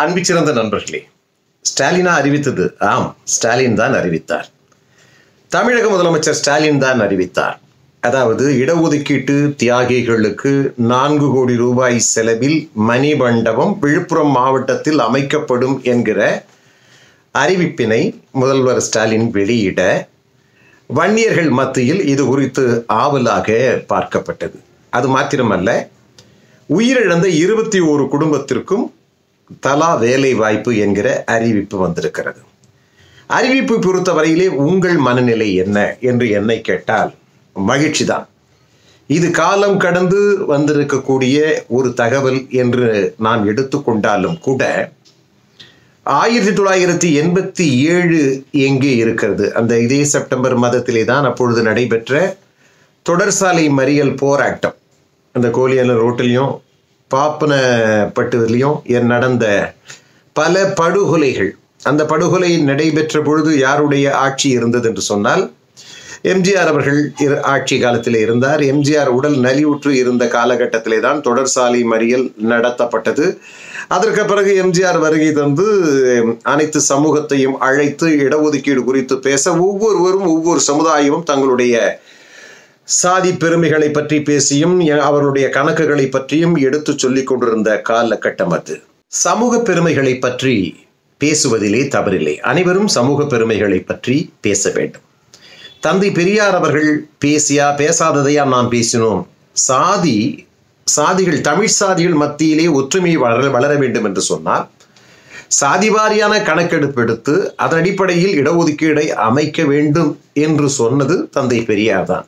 அன்பிச்சிறந்த நண்பர்களே ஸ்டாலினா அறிவித்தது ஆம் ஸ்டாலின் தான் அறிவித்தார் தமிழக முதலமைச்சர் ஸ்டாலின் தான் அறிவித்தார் அதாவது இடஒதுக்கீட்டு தியாகிகளுக்கு நான்கு கோடி ரூபாய் செலவில் மணிமண்டபம் விழுப்புரம் மாவட்டத்தில் அமைக்கப்படும் என்கிற அறிவிப்பினை முதல்வர் ஸ்டாலின் வெளியிட வன்னியர்கள் மத்தியில் இது குறித்து ஆவலாக பார்க்கப்பட்டது அது மாத்திரமல்ல உயிரிழந்த இருபத்தி ஓரு குடும்பத்திற்கும் தலா வேலை வாய்ப்பு என்கிற அறிவிப்பு வந்திருக்கிறது அறிவிப்பு பொறுத்தவரையிலே உங்கள் மனநிலை என்ன என்று என்னை கேட்டால் மகிழ்ச்சி தான் இது காலம் கடந்து வந்திருக்கக்கூடிய ஒரு தகவல் என்று நான் எடுத்துக்கொண்டாலும் கூட ஆயிரத்தி தொள்ளாயிரத்தி எண்பத்தி ஏழு எங்கே இருக்கிறது அந்த இதே செப்டம்பர் மாதத்திலே தான் அப்பொழுது நடைபெற்ற தொடர்சாலை மறியல் போராட்டம் அந்த கோலியல ரோட்டிலையும் பாப்பனப்பட்டுலையும் நடந்த பல படுகொலைகள் அந்த படுகொலை நடைபெற்ற பொழுது யாருடைய ஆட்சி இருந்தது என்று சொன்னால் எம்ஜிஆர் அவர்கள் ஆட்சி காலத்தில் இருந்தார் எம்ஜிஆர் உடல் நலிவுற்று இருந்த காலகட்டத்திலே தான் தொடர்சாலை மறியல் நடத்தப்பட்டது அதற்கு பிறகு எம்ஜிஆர் வருகை தந்து அனைத்து சமூகத்தையும் அழைத்து இடஒதுக்கீடு குறித்து பேச ஒவ்வொருவரும் ஒவ்வொரு சமுதாயமும் தங்களுடைய சாதி பெருமைகளை பற்றி பேசியும் அவர்களுடைய கணக்குகளை பற்றியும் எடுத்து சொல்லிக் கொண்டிருந்த காலகட்டம் அது சமூக பெருமைகளை பற்றி பேசுவதிலே தவறில்லை அனைவரும் சமூக பெருமைகளை பற்றி பேச வேண்டும் தந்தை பெரியார் அவர்கள் பேசியா பேசாததையா நாம் பேசினோம் சாதி சாதிகள் தமிழ் சாதிகள் மத்தியிலே ஒற்றுமை வளர வளர வேண்டும் என்று சொன்னால் சாதிவாரியான கணக்கெடுப்பு எடுத்து அதன் அடிப்படையில் இடஒதுக்கீடை அமைக்க வேண்டும் என்று சொன்னது தந்தை பெரியார் தான்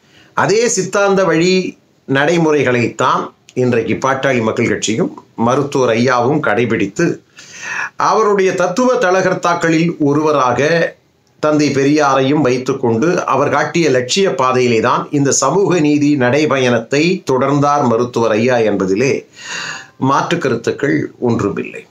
அதே சித்தாந்த வழி நடைமுறைகளைத்தான் இன்றைக்கு பாட்டாளி மக்கள் கட்சியும் மருத்துவர் ஐயாவும் கடைபிடித்து அவருடைய தத்துவ தலகர்த்தாக்களில் ஒருவராக தந்தை பெரியாரையும் வைத்துக்கொண்டு அவர் காட்டிய லட்சிய பாதையிலே தான் இந்த சமூக நீதி நடைபயணத்தை தொடர்ந்தார் மருத்துவர் ஐயா என்பதிலே மாற்று கருத்துக்கள் ஒன்றுமில்லை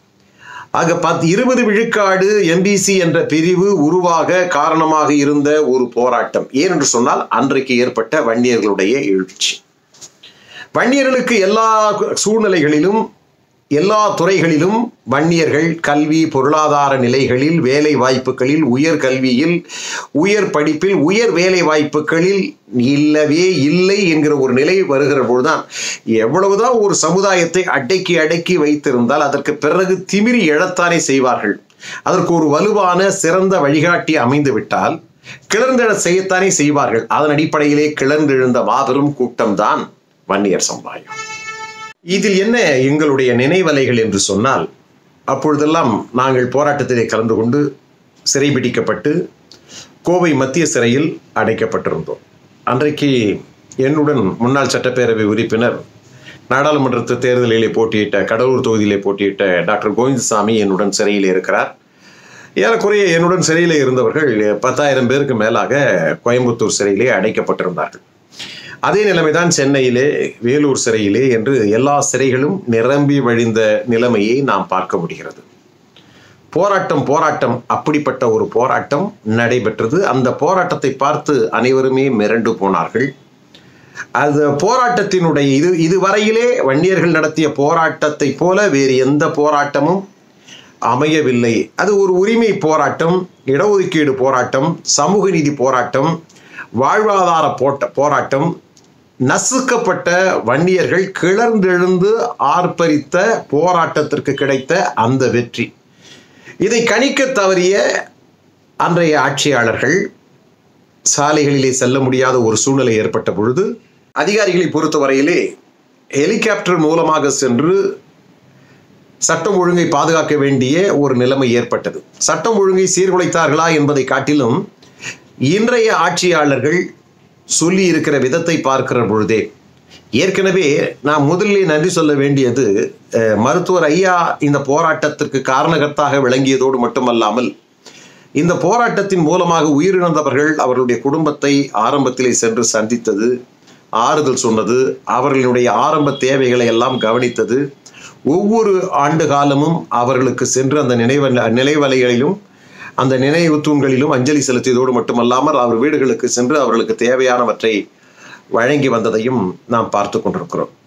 ஆக பத் இருபது விழுக்காடு எம்பிசி என்ற பிரிவு உருவாக காரணமாக இருந்த ஒரு போராட்டம் ஏனென்று சொன்னால் அன்றைக்கு ஏற்பட்ட வன்னியர்களுடைய எழுச்சி வன்னியர்களுக்கு எல்லா சூழ்நிலைகளிலும் எல்லா துறைகளிலும் வன்னியர்கள் கல்வி பொருளாதார நிலைகளில் வேலை வாய்ப்புகளில் உயர் கல்வியில் உயர் படிப்பில் உயர் வேலை வாய்ப்புகளில் இல்லவே இல்லை என்கிற ஒரு நிலை வருகிற பொழுதுதான் எவ்வளவுதான் ஒரு சமுதாயத்தை அடக்கி அடக்கி வைத்திருந்தால் அதற்கு பிறகு திமிரி எழத்தானே செய்வார்கள் அதற்கு ஒரு வலுவான சிறந்த வழிகாட்டி அமைந்து விட்டால் கிளர்ந்தெழ செய்யத்தானே செய்வார்கள் அதன் அடிப்படையிலே கிளர்ந்தெழுந்த மாபெரும் கூட்டம்தான் வன்னியர் சமுதாயம் இதில் என்ன எங்களுடைய நினைவலைகள் என்று சொன்னால் அப்பொழுதெல்லாம் நாங்கள் போராட்டத்திலே கலந்து கொண்டு சிறைபிடிக்கப்பட்டு கோவை மத்திய சிறையில் அடைக்கப்பட்டிருந்தோம் அன்றைக்கு என்னுடன் முன்னாள் சட்டப்பேரவை உறுப்பினர் நாடாளுமன்ற தேர்தலிலே போட்டியிட்ட கடலூர் தொகுதியிலே போட்டியிட்ட டாக்டர் கோவிந்தசாமி என்னுடன் சிறையில் இருக்கிறார் ஏறக்குறைய என்னுடன் சிறையில் இருந்தவர்கள் பத்தாயிரம் பேருக்கு மேலாக கோயம்புத்தூர் சிறையிலே அடைக்கப்பட்டிருந்தார்கள் அதே நிலைமைதான் சென்னையிலே வேலூர் சிறையிலே என்று எல்லா சிறைகளும் நிரம்பி வழிந்த நிலைமையை நாம் பார்க்க முடிகிறது போராட்டம் போராட்டம் அப்படிப்பட்ட ஒரு போராட்டம் நடைபெற்றது அந்த போராட்டத்தை பார்த்து அனைவருமே மிரண்டு போனார்கள் அது போராட்டத்தினுடைய இது இதுவரையிலே வன்னியர்கள் நடத்திய போராட்டத்தை போல வேறு எந்த போராட்டமும் அமையவில்லை அது ஒரு உரிமை போராட்டம் இடஒதுக்கீடு போராட்டம் சமூக நீதி போராட்டம் வாழ்வாதார போட்ட போராட்டம் நசுக்கப்பட்ட வன்னியர்கள் கிளர்ந்தெழுந்து ஆர்ப்பரித்த போராட்டத்திற்கு கிடைத்த அந்த வெற்றி இதை கணிக்க தவறிய அன்றைய ஆட்சியாளர்கள் சாலைகளிலே செல்ல முடியாத ஒரு சூழ்நிலை ஏற்பட்ட பொழுது அதிகாரிகளை பொறுத்தவரையிலே ஹெலிகாப்டர் மூலமாக சென்று சட்டம் ஒழுங்கை பாதுகாக்க வேண்டிய ஒரு நிலைமை ஏற்பட்டது சட்டம் ஒழுங்கை சீர்குலைத்தார்களா என்பதை காட்டிலும் இன்றைய ஆட்சியாளர்கள் சொல்லி இருக்கிற விதத்தை பார்க்கிற பொழுதே ஏற்கனவே நான் முதலில் நன்றி சொல்ல வேண்டியது மருத்துவர் ஐயா இந்த போராட்டத்திற்கு காரணகர்த்தாக விளங்கியதோடு மட்டுமல்லாமல் இந்த போராட்டத்தின் மூலமாக உயிரிழந்தவர்கள் அவர்களுடைய குடும்பத்தை ஆரம்பத்திலே சென்று சந்தித்தது ஆறுதல் சொன்னது அவர்களுடைய ஆரம்ப தேவைகளை எல்லாம் கவனித்தது ஒவ்வொரு ஆண்டு காலமும் அவர்களுக்கு சென்று அந்த நினைவ நினைவலைகளிலும் அந்த நினைவு தூண்களிலும் அஞ்சலி செலுத்தியதோடு மட்டுமல்லாமல் அவர் வீடுகளுக்கு சென்று அவர்களுக்கு தேவையானவற்றை வழங்கி வந்ததையும் நாம் பார்த்து கொண்டிருக்கிறோம்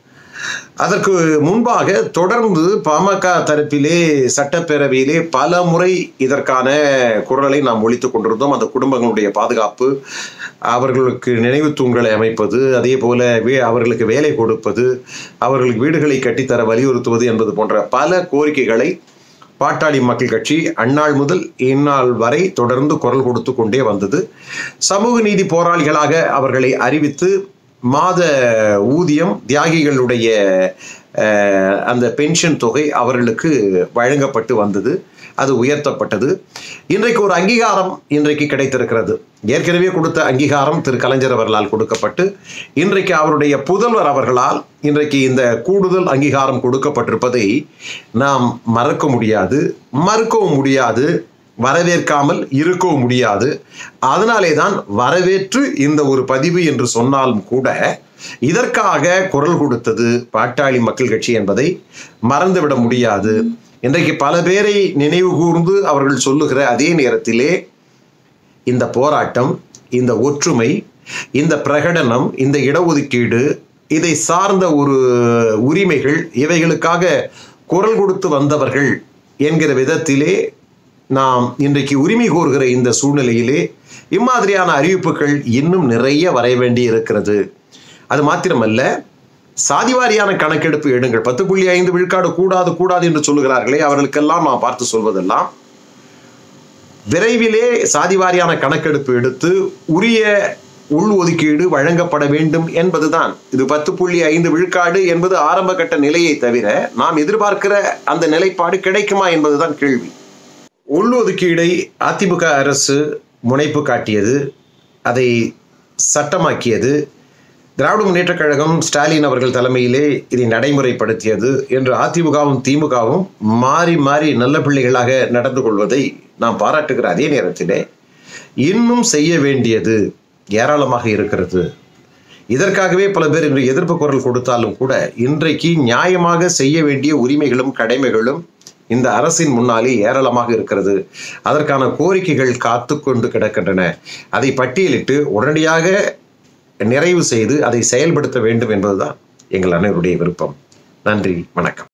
அதற்கு முன்பாக தொடர்ந்து பாமக தரப்பிலே சட்டப்பேரவையிலே பல முறை இதற்கான குரலை நாம் ஒழித்துக் கொண்டிருந்தோம் அந்த குடும்பங்களுடைய பாதுகாப்பு அவர்களுக்கு நினைவு தூண்களை அமைப்பது அதே போல வே- அவர்களுக்கு வேலை கொடுப்பது அவர்களுக்கு வீடுகளை கட்டித்தர வலியுறுத்துவது என்பது போன்ற பல கோரிக்கைகளை பாட்டாளி மக்கள் கட்சி அந்நாள் முதல் இந்நாள் வரை தொடர்ந்து குரல் கொடுத்து கொண்டே வந்தது சமூக நீதி போராளிகளாக அவர்களை அறிவித்து மாத ஊதியம் தியாகிகளுடைய அஹ், அந்த பென்ஷன் தொகை அவர்களுக்கு வழங்கப்பட்டு வந்தது அது உயர்த்தப்பட்டது இன்றைக்கு ஒரு அங்கீகாரம் இன்றைக்கு கிடைத்திருக்கிறது ஏற்கனவே கொடுத்த அங்கீகாரம் திரு கலைஞர் அவர்களால் கொடுக்கப்பட்டு இன்றைக்கு அவருடைய புதல்வர் அவர்களால் இன்றைக்கு இந்த கூடுதல் அங்கீகாரம் கொடுக்கப்பட்டிருப்பதை நாம் மறக்க முடியாது மறுக்கவும் முடியாது வரவேற்காமல் இருக்கவும் முடியாது அதனாலே தான் வரவேற்று இந்த ஒரு பதிவு என்று சொன்னாலும் கூட இதற்காக குரல் கொடுத்தது பாட்டாளி மக்கள் கட்சி என்பதை மறந்துவிட முடியாது இன்றைக்கு பல பேரை நினைவு கூர்ந்து அவர்கள் சொல்லுகிற அதே நேரத்திலே இந்த போராட்டம் இந்த ஒற்றுமை இந்த பிரகடனம் இந்த இடஒதுக்கீடு இதை சார்ந்த ஒரு உரிமைகள் இவைகளுக்காக குரல் கொடுத்து வந்தவர்கள் என்கிற விதத்திலே நாம் இன்றைக்கு உரிமை கோருகிற இந்த சூழ்நிலையிலே இம்மாதிரியான அறிவிப்புகள் இன்னும் நிறைய வர வேண்டி இருக்கிறது அது மாத்திரமல்ல சாதிவாரியான கணக்கெடுப்பு எடுங்கள் பத்து புள்ளி ஐந்து விழுக்காடு கூடாது கூடாது என்று சொல்லுகிறார்களே அவர்களுக்கெல்லாம் நான் பார்த்து சொல்வதெல்லாம் விரைவிலே சாதிவாரியான கணக்கெடுப்பு எடுத்து உரிய உள் ஒதுக்கீடு வழங்கப்பட வேண்டும் என்பதுதான் இது பத்து புள்ளி ஐந்து விழுக்காடு என்பது ஆரம்ப கட்ட நிலையை தவிர நாம் எதிர்பார்க்கிற அந்த நிலைப்பாடு கிடைக்குமா என்பதுதான் கேள்வி உள் ஒதுக்கீடை அதிமுக அரசு முனைப்பு காட்டியது அதை சட்டமாக்கியது திராவிட முன்னேற்றக் கழகம் ஸ்டாலின் அவர்கள் தலைமையிலே இதை நடைமுறைப்படுத்தியது என்று அதிமுகவும் திமுகவும் மாறி மாறி நல்ல பிள்ளைகளாக நடந்து கொள்வதை நாம் பாராட்டுகிற அதே நேரத்திலே இன்னும் செய்ய வேண்டியது ஏராளமாக இருக்கிறது இதற்காகவே பல பேர் இன்று எதிர்ப்பு குரல் கொடுத்தாலும் கூட இன்றைக்கு நியாயமாக செய்ய வேண்டிய உரிமைகளும் கடமைகளும் இந்த அரசின் முன்னாலே ஏராளமாக இருக்கிறது அதற்கான கோரிக்கைகள் காத்து கொண்டு கிடக்கின்றன அதை பட்டியலிட்டு உடனடியாக நிறைவு செய்து அதை செயல்படுத்த வேண்டும் என்பதுதான் எங்கள் அனைவருடைய விருப்பம் நன்றி வணக்கம்